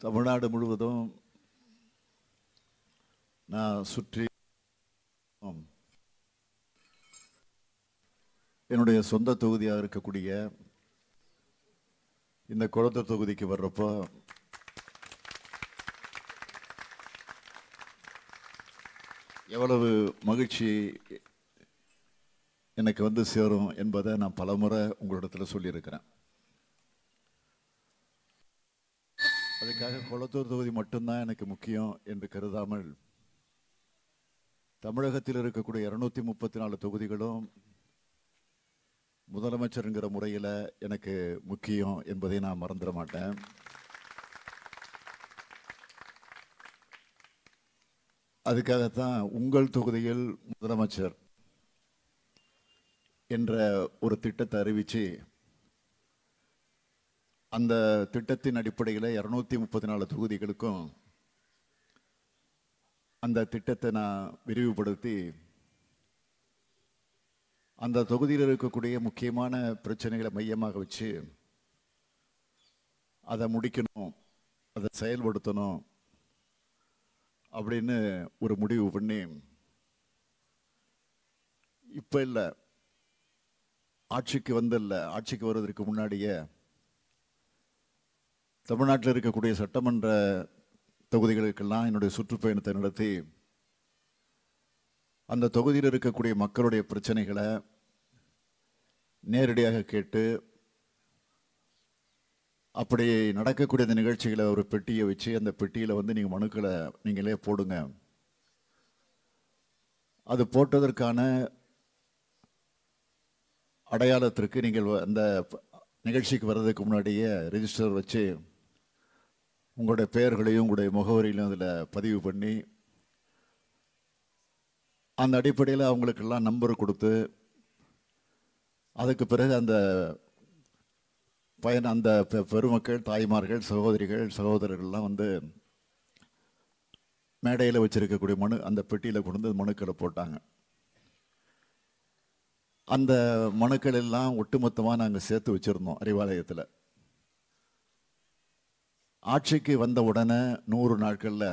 தமிழ்நாடு முழுவதும் நான் சுற்றி என்னுடைய சொந்த தொகுதியாக இருக்கக்கூடிய இந்த குளத்தூர் தொகுதிக்கு வர்றப்போ எவ்வளவு மகிழ்ச்சி எனக்கு வந்து சேரும் என்பதை நான் பலமுறை உங்களிடத்தில் சொல்லியிருக்கிறேன் அதுக்காக குளத்தூர் தொகுதி மட்டும்தான் எனக்கு முக்கியம் என்று கருதாமல் தமிழகத்தில் இருக்கக்கூடிய இருநூத்தி முப்பத்தி நாலு தொகுதிகளும் முதலமைச்சருங்கிற முறையில் எனக்கு முக்கியம் என்பதை நான் மறந்துட மாட்டேன் அதுக்காகத்தான் உங்கள் தொகுதியில் முதலமைச்சர் என்ற ஒரு திட்டத்தை அறிவிச்சு அந்த திட்டத்தின் அடிப்படையில் இருநூத்தி முப்பத்தி நாலு தொகுதிகளுக்கும் அந்த திட்டத்தை நான் விரிவுபடுத்தி அந்த தொகுதியில் இருக்கக்கூடிய முக்கியமான பிரச்சனைகளை மையமாக வச்சு அதை முடிக்கணும் அதை செயல்படுத்தணும் அப்படின்னு ஒரு முடிவு பண்ணி இப்போ இல்லை ஆட்சிக்கு வந்தில்ல ஆட்சிக்கு வருவதற்கு முன்னாடியே தமிழ்நாட்டில் இருக்கக்கூடிய சட்டமன்ற தொகுதிகளுக்கெல்லாம் என்னுடைய சுற்றுப்பயணத்தை நடத்தி அந்த தொகுதியில் இருக்கக்கூடிய மக்களுடைய பிரச்சனைகளை நேரடியாக கேட்டு அப்படி நடக்கக்கூடிய அந்த நிகழ்ச்சிகளை ஒரு பெட்டியை வச்சு அந்த பெட்டியில் வந்து நீங்கள் மனுக்களை நீங்களே போடுங்க அது போட்டதற்கான அடையாளத்திற்கு நீங்கள் அந்த நிகழ்ச்சிக்கு வர்றதுக்கு முன்னாடியே ரெஜிஸ்டர் வச்சு உங்களுடைய பெயர்களையும் உங்களுடைய முகவரியிலும் அதில் பதிவு பண்ணி அந்த அடிப்படையில் அவங்களுக்கெல்லாம் நம்பர் கொடுத்து அதுக்கு பிறகு அந்த பயன் அந்த பெ- பெருமக்கள் தாய்மார்கள் சகோதரிகள் சகோதரர்கள்லாம் வந்து மேடையில் வச்சிருக்கக்கூடிய மனு அந்த பெட்டியில் கொண்டு வந்து மனுக்களை போட்டாங்க அந்த மனுக்கள் எல்லாம் ஒட்டுமொத்தமாக நாங்கள் சேர்த்து வச்சிருந்தோம் அறிவாலயத்தில் ஆட்சிக்கு வந்த உடனே நூறு நாட்களில்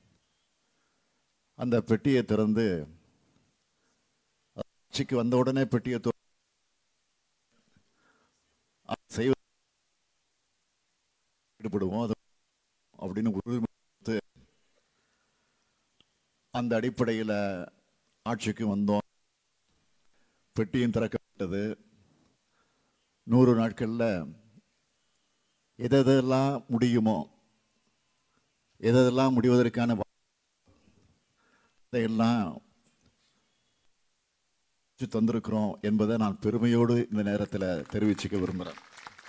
அந்த பெட்டியை திறந்து ஆட்சிக்கு வந்த உடனே பெட்டியை திற- அதை செய்வ ஈடுபடுவோம் அது அப்படின்னு உறுதிமொழி கொடுத்து அந்த அடிப்படையில் ஆட்சிக்கு வந்தோம் பெட்டியும் திறக்கப்பட்டது நூறு நாட்களில் எதெல்லாம் முடியுமோ எதெல்லாம் முடிவதற்கான வா- அதையெல்லாம் செஞ்சு தந்திருக்கிறோம் என்பதை நான் பெருமையோடு இந்த நேரத்தில் தெரிவிச்சுக்க விரும்புகிறேன்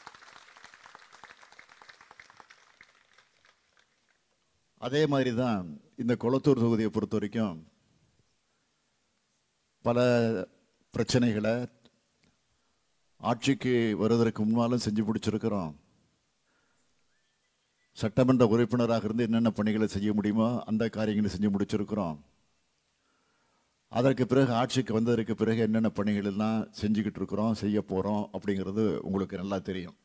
அதே மாதிரி தான் இந்த கொளத்தூர் தொகுதியை பொறுத்த வரைக்கும் பல பிரச்சனைகளை ஆட்சிக்கு வருவதற்கு முன்னாலும் செஞ்சு முடிச்சிருக்கிறோம் சட்டமன்ற உறுப்பினராக இருந்து என்னென்ன பணிகளை செய்ய முடியுமோ அந்த காரியங்களை செஞ்சு முடிச்சிருக்கிறோம் அதற்கு பிறகு ஆட்சிக்கு வந்ததற்கு பிறகு என்னென்ன பணிகள் எல்லாம் செஞ்சுக்கிட்டு இருக்கிறோம் செய்ய போகிறோம் அப்படிங்கிறது உங்களுக்கு நல்லா தெரியும்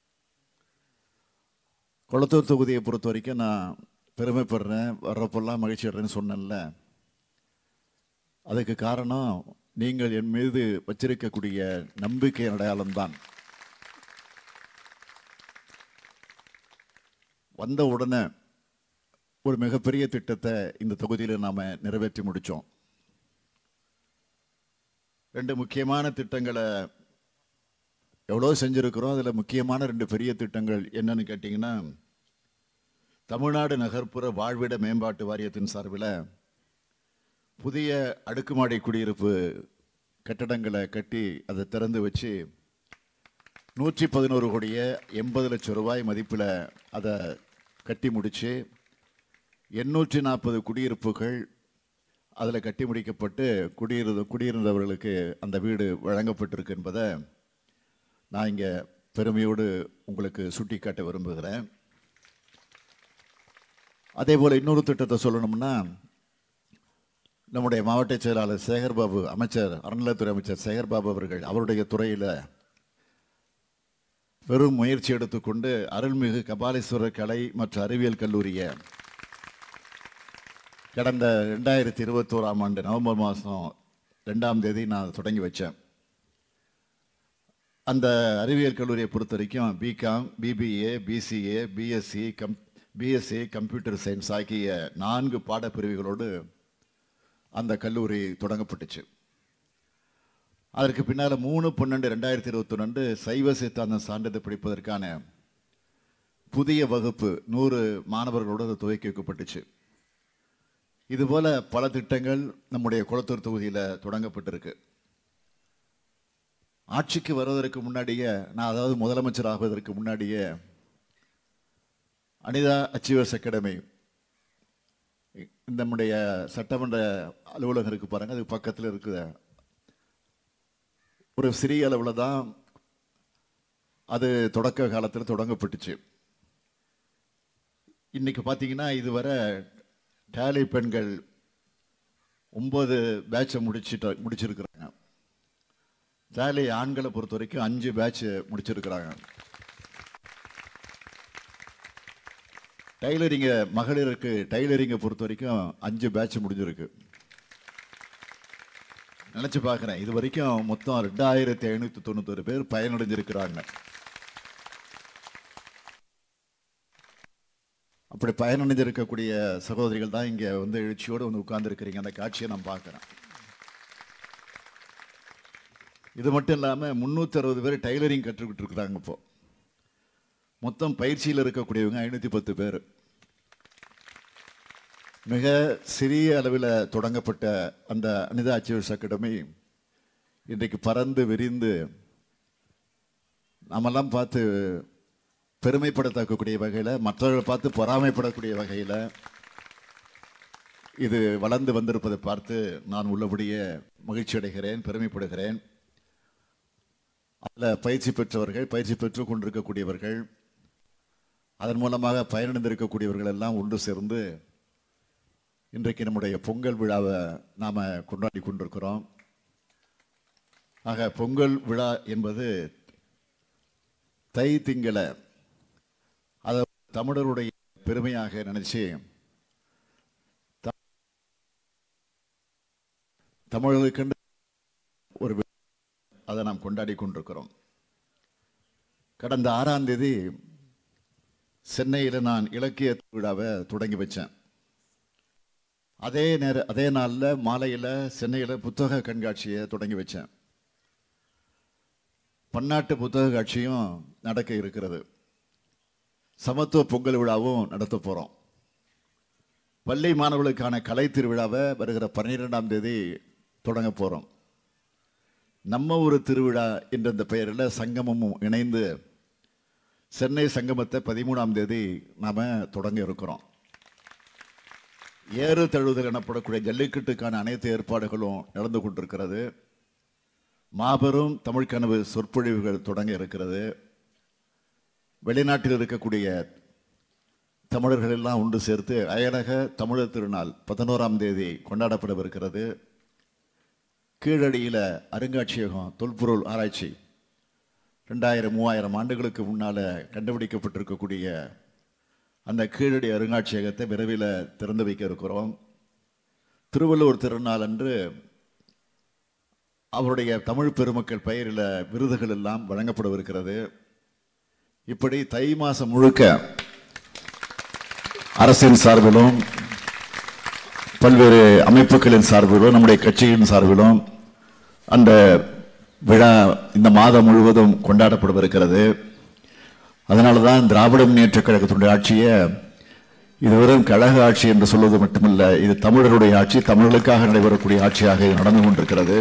கொளத்தூர் தொகுதியை பொறுத்த வரைக்கும் நான் பெருமைப்படுறேன் வர்றப்பெல்லாம் மகிழ்ச்சி அடைறேன்னு சொன்னேன்ல அதுக்கு காரணம் நீங்கள் என் மீது வச்சிருக்கக்கூடிய நம்பிக்கை அடையாளம்தான் வந்த உடனே ஒரு மிகப்பெரிய திட்டத்தை இந்த தொகுதியில் நாம் நிறைவேற்றி முடித்தோம் ரெண்டு முக்கியமான திட்டங்களை எவ்வளோ செஞ்சுருக்கிறோம் அதில் முக்கியமான ரெண்டு பெரிய திட்டங்கள் என்னன்னு கேட்டிங்கன்னா தமிழ்நாடு நகர்ப்புற வாழ்விட மேம்பாட்டு வாரியத்தின் சார்பில் புதிய அடுக்குமாடி குடியிருப்பு கட்டடங்களை கட்டி அதை திறந்து வச்சு நூற்றி பதினோரு கோடியே எண்பது லட்சம் ரூபாய் மதிப்பில் அதை கட்டி முடித்து எண்ணூற்றி நாற்பது குடியிருப்புகள் அதில் கட்டி முடிக்கப்பட்டு குடியிரு குடியிருந்தவர்களுக்கு அந்த வீடு வழங்கப்பட்டிருக்கு என்பதை நான் இங்கே பெருமையோடு உங்களுக்கு சுட்டிக்காட்ட விரும்புகிறேன் அதே போல் இன்னொரு திட்டத்தை சொல்லணும்னா நம்முடைய மாவட்ட செயலாளர் சேகர்பாபு அமைச்சர் அறநிலைத்துறை அமைச்சர் சேகர்பாபு அவர்கள் அவருடைய துறையில் பெரும் முயற்சி எடுத்துக்கொண்டு அருள்மிகு கபாலீஸ்வரர் கலை மற்றும் அறிவியல் கல்லூரியை கடந்த ரெண்டாயிரத்தி இருபத்தோராம் ஆண்டு நவம்பர் மாதம் ரெண்டாம் தேதி நான் தொடங்கி வச்சேன் அந்த அறிவியல் கல்லூரியை பொறுத்த வரைக்கும் BCom BBA BCA BSc cum BSc computer science ஆகிய நான்கு பாடப்பிரிவுகளோடு அந்த கல்லூரி தொடங்கப்பட்டுச்சு அதற்கு பின்னால் மூணு பன்னெண்டு ரெண்டாயிரத்தி இருபத்தி ரெண்டு சைவ சித்தாந்தம் சான்றிதழ் படிப்பதற்கான புதிய வகுப்பு நூறு மாணவர்களோடு அது துவக்கி வைக்கப்பட்டுச்சு இதுபோல பல திட்டங்கள் நம்முடைய குளத்தூர் தொகுதியில் தொடங்கப்பட்டிருக்கு ஆட்சிக்கு வருவதற்கு முன்னாடியே நான் அதாவது முதலமைச்சர் ஆகுவதற்கு முன்னாடியே அனிதா அச்சீவர்ஸ் அகாடமி இந்த நம்முடைய சட்டமன்ற அலுவலகம் இருக்கு பாருங்க அது பக்கத்தில் இருக்குது ஒரு சிறிய அளவில் தான் அது தொடக்க காலத்தில் தொடங்கப்பட்டுச்சு இன்னைக்கு பார்த்தீங்கன்னா இதுவரை டேலி பெண்கள் ஒன்பது பேட்சை முடிச்சுட்டு முடிச்சிருக்கிறாங்க டேலி ஆண்களை பொறுத்த வரைக்கும் அஞ்சு பேட்ச் முடிச்சிருக்கிறாங்க டைலரிங்க மகளிருக்கு டைலரிங்கை பொறுத்த வரைக்கும் அஞ்சு பேட்ச் முடிஞ்சிருக்கு நினைச்சு பார்க்குறேன் இது வரைக்கும் மொத்தம் ரெண்டாயிரத்தி ஐநூற்றி தொண்ணூத்தொரு பேர் பயனடைஞ்சிருக்கிறாங்க அப்படி பயனடைஞ்சிருக்கக்கூடிய சகோதரிகள் தான் இங்கே வந்து எழுச்சியோடு வந்து உட்கார்ந்துருக்கிறீங்க அந்த காட்சியை நான் பார்க்குறேன் இது மட்டும் இல்லாமல் முந்நூற்றி அறுபது பேர் டைலரிங் கற்றுக்கிட்டு இருக்கிறாங்க இப்போ மொத்தம் பயிற்சியில் இருக்கக்கூடியவங்க ஐநூற்றி பத்து பேர் மிக சிறிய அளவில் தொடங்கப்பட்ட அந்த அனிதா அச்சீவர்ஸ் அகாடமி இன்றைக்கு பறந்து விரிந்து நாமெல்லாம் பார்த்து பெருமைப்படத்தக்கக்கூடிய வகையில் மற்றவர்களை பார்த்து பொறாமைப்படக்கூடிய வகையில் இது வளர்ந்து வந்திருப்பதை பார்த்து நான் உள்ளபடியே மகிழ்ச்சி அடைகிறேன் பெருமைப்படுகிறேன் அதில் பயிற்சி பெற்றவர்கள் பயிற்சி பெற்று கொண்டிருக்கக்கூடியவர்கள் அதன் மூலமாக பயனடைந்திருக்கக்கூடியவர்கள் எல்லாம் ஒன்று சேர்ந்து இன்றைக்கு நம்முடைய பொங்கல் விழாவை நாம் கொண்டாடி கொண்டிருக்கிறோம் ஆக பொங்கல் விழா என்பது தை திங்கள அதை தமிழருடைய பெருமையாக நினைச்சு த- தமிழர்களுக்கென்று ஒரு வி- அதை நாம் கொண்டாடி கொண்டிருக்கிறோம் கடந்த ஆறாம் தேதி சென்னையில் நான் இலக்கிய விழாவை தொடங்கி வச்சேன் அதே நேர அதே நாளில் மாலையில் சென்னையில் புத்தக கண்காட்சியை தொடங்கி வச்சேன் பன்னாட்டு புத்தக காட்சியும் நடக்க இருக்கிறது சமத்துவ பொங்கல் விழாவும் நடத்த போகிறோம் பள்ளி மாணவர்களுக்கான கலை திருவிழாவை வருகிற பன்னிரெண்டாம் தேதி தொடங்க போகிறோம் நம்ம ஒரு திருவிழா என்ற இந்த பெயரில் சங்கமமும் இணைந்து சென்னை சங்கமத்தை பதிமூணாம் தேதி நாம் தொடங்க இருக்கிறோம் ஏறு தழுவுதல் எனப்படக்கூடிய ஜல்லிக்கட்டுக்கான அனைத்து ஏற்பாடுகளும் நடந்து கொண்டிருக்கிறது மாபெரும் தமிழ் கனவு சொற்பொழிவுகள் தொடங்க இருக்கிறது வெளிநாட்டில் இருக்கக்கூடிய தமிழர்கள் எல்லாம் ஒன்று சேர்த்து அயலக தமிழர் திருநாள் பதினோராம் தேதி கொண்டாடப்படவிருக்கிறது கீழடியில் அருங்காட்சியகம் தொல்பொருள் ஆராய்ச்சி ரெண்டாயிரம் மூவாயிரம் ஆண்டுகளுக்கு முன்னால் கண்டுபிடிக்கப்பட்டிருக்கக்கூடிய அந்த கீழடி அருங்காட்சியகத்தை விரைவில் திறந்து வைக்க இருக்கிறோம் திருவள்ளுவர் திருநாள் அன்று அவருடைய தமிழ் பெருமக்கள் பெயரில் விருதுகள் எல்லாம் வழங்கப்படவிருக்கிறது இப்படி தை மாதம் முழுக்க அரசின் சார்பிலும் பல்வேறு அமைப்புகளின் சார்பிலும் நம்முடைய கட்சியின் சார்பிலும் அந்த விழா இந்த மாதம் முழுவதும் கொண்டாடப்படவிருக்கிறது அதனால தான் திராவிட முன்னேற்ற கழகத்தினுடைய ஆட்சியை இது வெறும் கழக ஆட்சி என்று சொல்வது மட்டுமல்ல இது தமிழருடைய ஆட்சி தமிழர்களுக்காக நடைபெறக்கூடிய ஆட்சியாக இது நடந்து கொண்டிருக்கிறது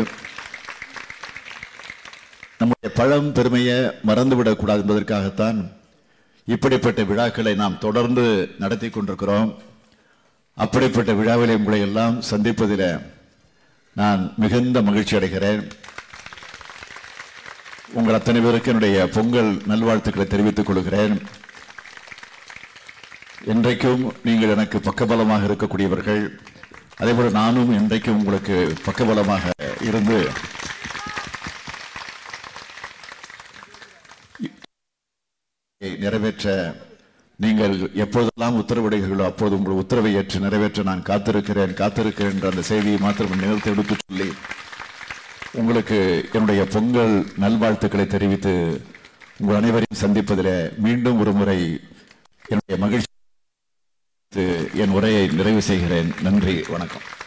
நம்முடைய பழம் பெருமையை மறந்துவிடக்கூடாது என்பதற்காகத்தான் இப்படிப்பட்ட விழாக்களை நாம் தொடர்ந்து நடத்தி கொண்டிருக்கிறோம் அப்படிப்பட்ட விழாவிலே உங்களை எல்லாம் சந்திப்பதில் நான் மிகுந்த மகிழ்ச்சி அடைகிறேன் உங்கள் அத்தனை பேருக்கு என்னுடைய பொங்கல் நல்வாழ்த்துக்களை தெரிவித்துக் கொள்கிறேன் என்றைக்கும் நீங்கள் எனக்கு பக்கபலமாக இருக்கக்கூடியவர்கள் அதேபோல நானும் என்றைக்கும் உங்களுக்கு பக்கபலமாக இருந்து நிறைவேற்ற நீங்கள் எப்போதெல்லாம் உத்தரவிடுகிறீர்களோ அப்போது உங்கள் உத்தரவை ஏற்று நிறைவேற்ற நான் காத்திருக்கிறேன் காத்திருக்கிறேன் என்ற அந்த செய்தியை மாத்திரம் நேரத்தை எடுத்து சொல்லி உங்களுக்கு என்னுடைய பொங்கல் நல்வாழ்த்துக்களை தெரிவித்து உங்கள் அனைவரையும் சந்திப்பதில் மீண்டும் ஒரு முறை என்னுடைய மகிழ்ச்சி என் உரையை நிறைவு செய்கிறேன் நன்றி வணக்கம்